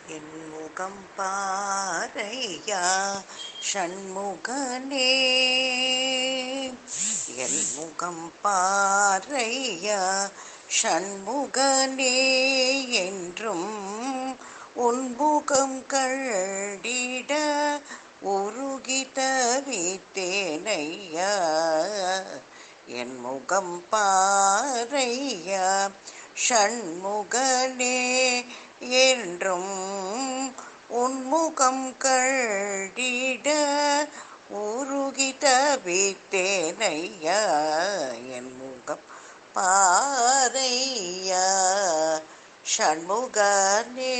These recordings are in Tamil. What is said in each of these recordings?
என் முகம் பாரையா ஷண்முகனே என் முகம் பாரையா ஷண்முகனே என்றும் உன்முகம் கண்டிட உருகி தவித்தேனையா என் முகம் பாரையா ஷண்முகனே என்றும் உன்முகம் கழிட உருகி தவித்தேனையா என் முகம் பாரையா ஷண்முகனே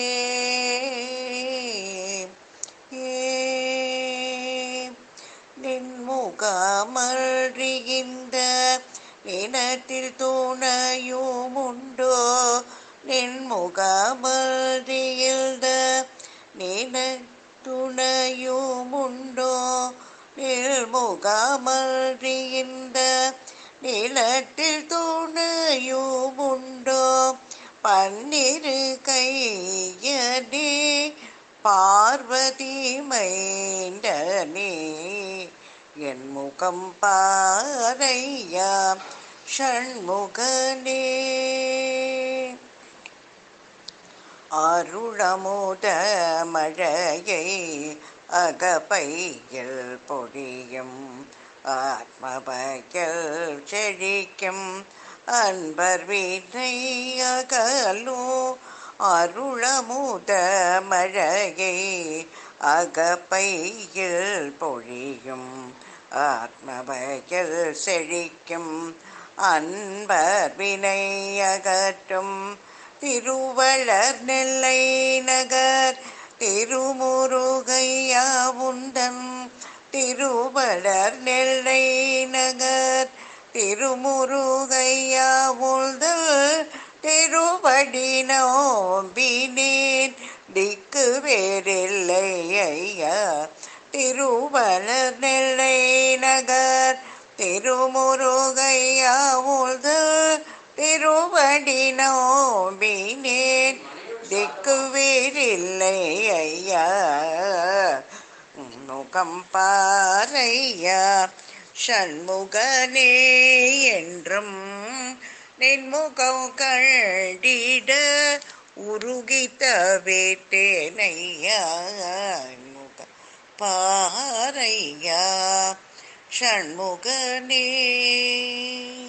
நின்முகமறிகின்ற நினத்தில் துணையுமுண்டோ நின்முகமறியில்த நின துணையுமுண்டோ நில்முகமறிகின்ற நிலத்தில் துணையுமுண்டோ பன்னிரு கையனே பார்வதி மைண்டனே என் முகம் பாரையா ஷண்முகனே அருளமுத மழையை அகப்பையில் பொழியும் ஆத்மபயல் செழிக்கும் அன்பர் வீட்டை அகலும் அருளமுத மழையை அகப்பையில் பொழியும் ஆத்மபயல் செழிக்கும் அன்பர் வினை அகற்றும் திருவளர் நெல்லை நகர் திருமுருகையா உந்தன் திருவளர் நெல்லை நகர் திருமுருகையா உள்தல் திருவடி நோம்பினேன் திக்கு வேறில்லை ஐயா திருவளர் நெல்லை நகர் திருமுருகையா உள்தல் திருவடி நோம்பினேன் திக்கு வேறில்லை ஐயா முகம் பாரையா ஷண்முகனே என்றும் நின்முகம் கண்டிட உருகி தவித்தேனையா முக பாரையா ஷண்முகனே